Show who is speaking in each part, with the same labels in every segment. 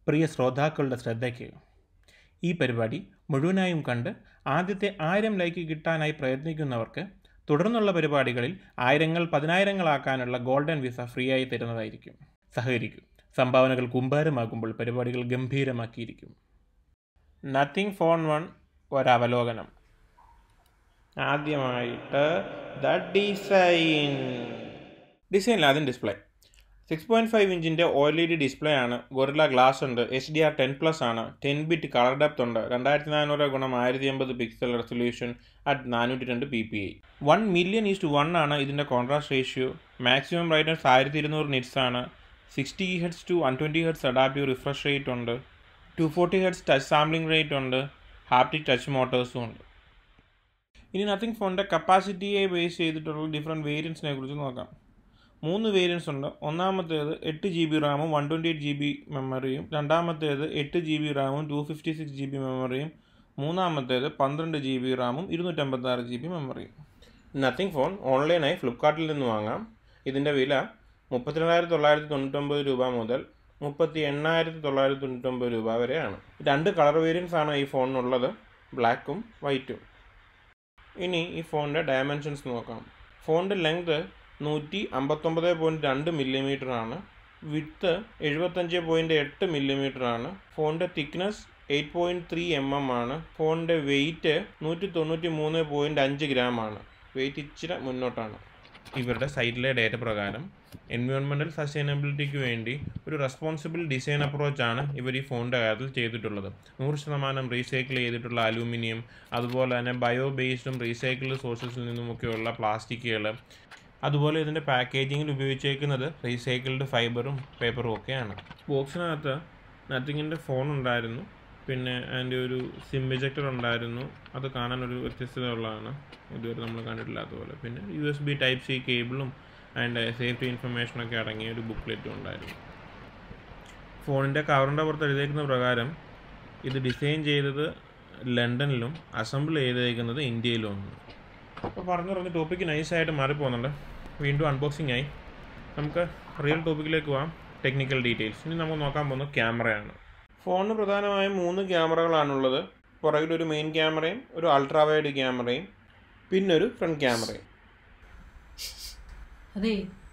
Speaker 1: പ്രിയ ശ്രോതാക്കളുടെ ശ്രദ്ധയ്ക്ക് ഈ പരിപാടി മുഴുവനായും കണ്ട് ആദ്യത്തെ ആയിരം ലൈക്ക് കിട്ടാനായി പ്രയത്നിക്കുന്നവർക്ക് തുടർന്നുള്ള പരിപാടികളിൽ ആയിരങ്ങൾ പതിനായിരങ്ങളാക്കാനുള്ള ഗോൾഡൻ വിസ ഫ്രീ ആയി തരുന്നതായിരിക്കും സഹകരിക്കും സംഭാവനകൾ കുമ്പാരമാകുമ്പോൾ പരിപാടികൾ ഗംഭീരമാക്കിയിരിക്കും നത്തിങ് ഫോൺ വൺ ഒരവലോകനം ആദ്യമായിട്ട് ദ ഡിസൈൻ ഡിസൈനിൽ ആദ്യം ഡിസ്പ്ലേ സിക്സ് പോയിൻറ്റ് ഫൈവ് ഇഞ്ചിൻ്റെ O L E D display ആണ് ഗൊറില്ല ഗ്ലാസ് ഉണ്ട് H D R ten plus ആണ് ടെൻ ബിറ്റ് കളർ ഡെപ്ത് ഉണ്ട് രണ്ടായിരത്തി നാനൂറ് ഗുണം ആയിരത്തി എൺപത് പിക്സൽ റെസൊല്യൂഷൻ അറ്റ് നാനൂറ്റി രണ്ട് P P I one million is to one ആണ് ഇതിൻ്റെ കോൺട്രാസ്റ്റ് റേഷ്യോ മാക്സിമം ബ്രൈറ്റ്നസ് ആയിരത്തി ഇരുന്നൂറ് നിറ്റ്സ് ആണ് sixty hertz to one twenty hertz adaptive refresh rate ഉണ്ട് two forty hertz touch sampling rate ഉണ്ട് ഹാപ്റ്റിക് ടച്ച് മോട്ടേഴ്സും ഉണ്ട് ഇനി നത്തിങ് ഫോണിൻ്റെ കപ്പാസിറ്റിയെ ബേസ് ചെയ്തിട്ടുള്ള ഡിഫറെൻറ്റ് വേരിയൻസിനെ കുറിച്ച് നോക്കാം മൂന്ന് വേരിയൻസ് ഉണ്ട് ഒന്നാമത്തേത് എട്ട് ജി ബി റാമും one twenty eight G B മെമ്മറിയും രണ്ടാമത്തേത് എട്ട് ജി ബി റാമും two fifty six G B മെമ്മറിയും മൂന്നാമത്തേത് പന്ത്രണ്ട് ജി ബി റാമും ഇരുന്നൂറ്റമ്പത്താറ് ജി ബി മെമ്മറിയും നത്തിങ് ഫോൺ ഓൺലൈനായി ഫ്ലിപ്കാർട്ടിൽ നിന്ന് വാങ്ങാം ഇതിൻ്റെ വില മുപ്പത്തിരണ്ടായിരത്തി തൊള്ളായിരത്തി തൊണ്ണൂറ്റൊമ്പത് രൂപ മുതൽ മുപ്പത്തി എണ്ണായിരത്തി തൊള്ളായിരത്തി തൊണ്ണൂറ്റൊമ്പത് രൂപ വരെയാണ് രണ്ട് കളർ വേരിയൻസ് ആണ് ഈ ഫോണിനുള്ളത് ബ്ലാക്കും വൈറ്റും ഇനി ഈ ഫോണിൻ്റെ ഡയമെൻഷൻസ് നോക്കാം ഫോണിൻ്റെ ലെങ്ത് നൂറ്റി അമ്പത്തൊമ്പത് പോയിൻറ്റ് രണ്ട് മില്ലിമീറ്റർ ആണ് വിട്ത്ത് എഴുപത്തഞ്ച് പോയിൻറ്റ് എട്ട് മില്ലിമീറ്റർ ആണ് ഫോണിൻ്റെ thickness eight point three M M ആണ് ഫോണിൻ്റെ വെയിറ്റ് നൂറ്റി തൊണ്ണൂറ്റി മൂന്ന് പോയിൻറ്റ് അഞ്ച് ഗ്രാം ആണ് വെയിറ്റ് ഇച്ചിരി മുന്നോട്ടാണ് ഇവരുടെ സൈറ്റിലെ ഡേറ്റ പ്രകാരം എൻവയോൺമെൻറ്റൽ സസ്റ്റൈനബിലിറ്റിക്ക് വേണ്ടി ഒരു റെസ്പോൺസിബിൾ ഡിസൈൻ അപ്രോച്ചാണ് ഇവർ ഈ ഫോണിൻ്റെ കാര്യത്തിൽ ചെയ്തിട്ടുള്ളത് നൂറ് ശതമാനം റീസൈക്കിൾ ചെയ്തിട്ടുള്ള അലൂമിനിയം അതുപോലെ തന്നെ ബയോ ബേസ്ഡും റീസൈക്കിൾഡ് സോഴ്സസിൽ നിന്നുമൊക്കെയുള്ള പ്ലാസ്റ്റിക്കുകൾ അതുപോലെ ഇതിൻ്റെ പാക്കേജിങ്ങിൽ ഉപയോഗിച്ചേക്കുന്നത് റീസൈക്കിൾഡ് ഫൈബറും പേപ്പറും ഒക്കെയാണ് ബോക്സിനകത്ത് നത്തിങ്ങിൻ്റെ ഫോൺ ഉണ്ടായിരുന്നു പിന്നെ അതിൻ്റെ ഒരു സിം ഇജക്ടർ ഉണ്ടായിരുന്നു അത് കാണാൻ ഒരു വ്യത്യസ്തത ഉള്ളതാണ് ഇതുവരെ നമ്മൾ കണ്ടിട്ടില്ലാത്ത പോലെ പിന്നെ U S B type C കേബിളും അതിൻ്റെ സേഫ്റ്റി ഇൻഫർമേഷനൊക്കെ അടങ്ങിയ ഒരു ബുക്ക്ലെറ്റും ഉണ്ടായിരുന്നു ഫോണിൻ്റെ കവറിൻ്റെ പുറത്ത് എഴുതിയേക്കുന്ന പ്രകാരം ഇത് ഡിസൈൻ ചെയ്തത് ലണ്ടനിലും അസംബിൾ ചെയ്തേക്കുന്നത് ഇന്ത്യയിലുമാണ് അപ്പോൾ പറഞ്ഞു പറഞ്ഞ് ടോപ്പിക്ക് നൈസായിട്ട് മാറിപ്പോകുന്നുണ്ട് വീണ്ടും അൺബോക്സിംഗ് ആയി നമുക്ക് റിയൽ ടോപ്പിക്കിലേക്ക് പോകാം ടെക്നിക്കൽ ഡീറ്റെയിൽസ് ഇനി നമുക്ക് നോക്കാൻ പോകുന്നത് ക്യാമറയാണ് ഫോണിന് പ്രധാനമായും മൂന്ന് ക്യാമറകളാണുള്ളത് പുറകിലൊരു മെയിൻ ക്യാമറയും ഒരു അൾട്രാ വൈഡ് ക്യാമറയും പിന്നെ ഒരു ഫ്രണ്ട് ക്യാമറയും
Speaker 2: അതെ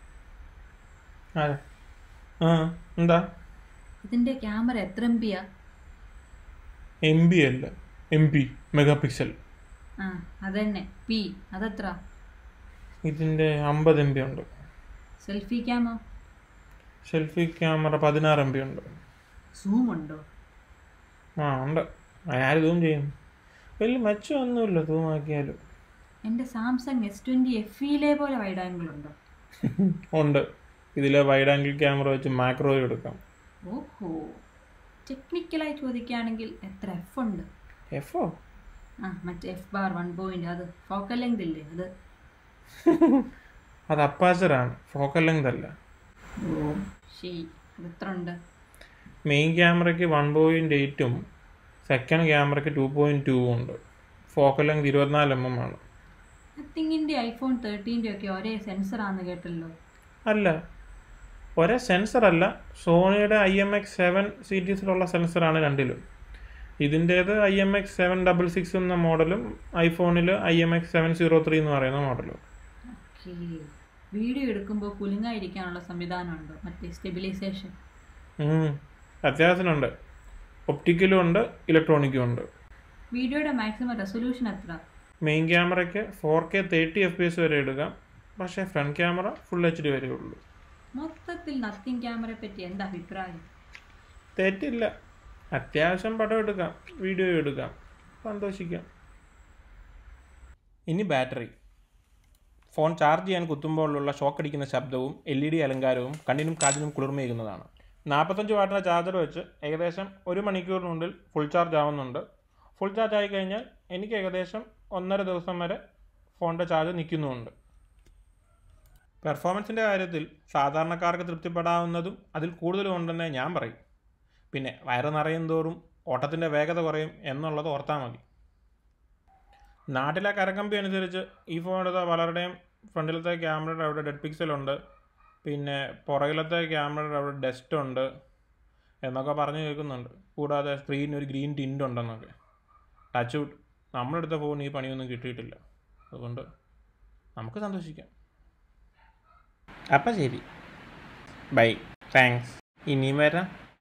Speaker 1: ആ എന്താ
Speaker 2: ഇതിന്റെ ക്യാമറ എത്ര എം പിയാ
Speaker 1: എം ബി അല്ല എം പി മെഗാ പിക്സൽ
Speaker 2: ആ അതന്നെ പി അതെത്ര
Speaker 1: ഇതിൻ്റെ അമ്പത് എം ബി ഉണ്ട്
Speaker 2: സെൽഫി ക്യാമോ
Speaker 1: സെൽഫി ക്യാമറ പതിനാറ് എം ബി ഉണ്ട്
Speaker 2: സൂം ഉണ്ടോ
Speaker 1: ആ ഉണ്ട് ആര് സൂം ചെയ്യും വലിയ മെച്ചമൊന്നുമില്ല സൂം ആക്കിയാലും
Speaker 2: എൻ്റെ സാംസങ് എസ് ട്വൻറ്റി എഫ് ഇയിലെ പോലെ വൈഡ് ആംഗിൾ ഉണ്ടോ
Speaker 1: ഉണ്ട് ഇതിലെ വൈഡ് ആംഗിൾ ക്യാമറ വെച്ച് മാക്രോ എടുക്കാം
Speaker 2: ഓഹോ ടെക്നിക്കലായി ചോദിക്കുകയാണെങ്കിൽ എത്ര എഫ് ഉണ്ട്
Speaker 1: എഫോ
Speaker 2: ആ മറ്റേ എഫ് ബാർ വൺ പോയിന്റ് അത് ഫോക്കൽ ലെങ്ത് ഇല്ലേ അത്
Speaker 1: അത് അപ്പാച്ചറാണ് ഫോക്കൽ ലെങ്ത് അല്ല
Speaker 2: ഓ ശരി അത് എത്ര ഉണ്ട്
Speaker 1: മെയിൻ ക്യാമറയ്ക്ക് വൺ പോയിൻറ്റ് എയ്റ്റും സെക്കൻഡ് ക്യാമറയ്ക്ക് ടു പോയിൻറ്റ് ടു ഉണ്ട് ഫോക്കൽ ലെങ്ത് ഇരുപത്തിനാല് എം എം ആണ്
Speaker 2: നത്തിങ്ങിൻ്റെ ഐഫോൺ തേർട്ടീൻ്റെ ഒക്കെ ഒരേ സെൻസറാന്ന് കേട്ടല്ലോ
Speaker 1: അല്ല ഒരേ സെൻസർ അല്ല സോണിയുടെ ഐ എം എക്സ് സെവൻ സീരീസിലുള്ള സെൻസറാണ് രണ്ടിലും ഇതിൻ്റേത് I M X seven double six എന്ന മോഡലും ഐഫോണിൽ I M X seven zero three എന്ന് പറയുന്ന മോഡലും
Speaker 2: ഓക്കേ വീഡിയോ എടുക്കുമ്പോൾ കുലുങ്ങായിരിക്കാനുള്ള സംവിധാനം ഉണ്ടോ മറ്റേ സ്റ്റെബിലൈസേഷൻ
Speaker 1: ഉം. അത്യാവശ്യമുണ്ട് ഒപ്റ്റിക്കലും ഉണ്ട് ഇലക്ട്രോണിക്കും ഉണ്ട്
Speaker 2: വീഡിയോയുടെ മാക്സിമം റെസൊല്യൂഷൻ എത്ര
Speaker 1: മെയിൻ ക്യാമറയ്ക്ക് four K thirty F P S വരെ എടുക്കാം പക്ഷേ front camera full H D വരെ ഉള്ളൂ
Speaker 2: മൊത്തത്തിൽ നത്തിങ് ക്യാമറയെ പറ്റി എന്താ അഭിപ്രായം
Speaker 1: തെറ്റില്ല അത്യാവശ്യം പടം എടുക്കാം വീഡിയോ എടുക്കാം സന്തോഷിക്കാം ഇനി ബാറ്ററി ഫോൺ ചാർജ് ചെയ്യാൻ കുത്തുമ്പോഴുള്ള ഷോക്ക് അടിക്കുന്ന ശബ്ദവും എൽ ഇ ഡി അലങ്കാരവും കണ്ണിനും കാതിനും കുളിർമയേകുന്നതാണ് നാൽപ്പത്തഞ്ച് വാട്ടിൻ്റെ ചാർജർ വെച്ച് ഏകദേശം ഒരു മണിക്കൂറിനുള്ളിൽ ഫുൾ ചാർജ് ആവുന്നുണ്ട് ഫുൾ ചാർജ് ആയി കഴിഞ്ഞാൽ എനിക്ക് ഏകദേശം ഒന്നര ദിവസം വരെ ഫോണിൻ്റെ ചാർജ് നിൽക്കുന്നുമുണ്ട് പെർഫോമൻസിൻ്റെ കാര്യത്തിൽ സാധാരണക്കാർക്ക് തൃപ്തിപ്പെടാവുന്നതും അതിൽ കൂടുതലും ഉണ്ടെന്നേ ഞാൻ പറയും പിന്നെ വയറ് നിറയും തോറും ഓട്ടത്തിൻ്റെ വേഗത കുറയും എന്നുള്ളത് ഓർത്താൽ മതി നാട്ടിലെ കരക്കമ്പി അനുസരിച്ച് ഈ ഫോണെടുത്ത പലരുടെയും ഫ്രണ്ടിലത്തെ ക്യാമറയുടെ അവിടെ ഡെഡ് പിക്സൽ ഉണ്ട് പിന്നെ പുറകിലത്തെ ക്യാമറയുടെ അവിടെ ഡസ്റ്റ് ഉണ്ട് എന്നൊക്കെ പറഞ്ഞ് കേൾക്കുന്നുണ്ട് കൂടാതെ സ്ക്രീനിന് ഒരു ഗ്രീൻ ടിൻ്റ് ഉണ്ടെന്നൊക്കെ ടച്ച് വുഡ് നമ്മളെടുത്ത ഫോൺ ഈ പണിയൊന്നും കിട്ടിയിട്ടില്ല അതുകൊണ്ട് നമുക്ക് സന്തോഷിക്കാം അപ്പം ശരി ബൈ താങ്ക്സ് ഇനിയും വരാം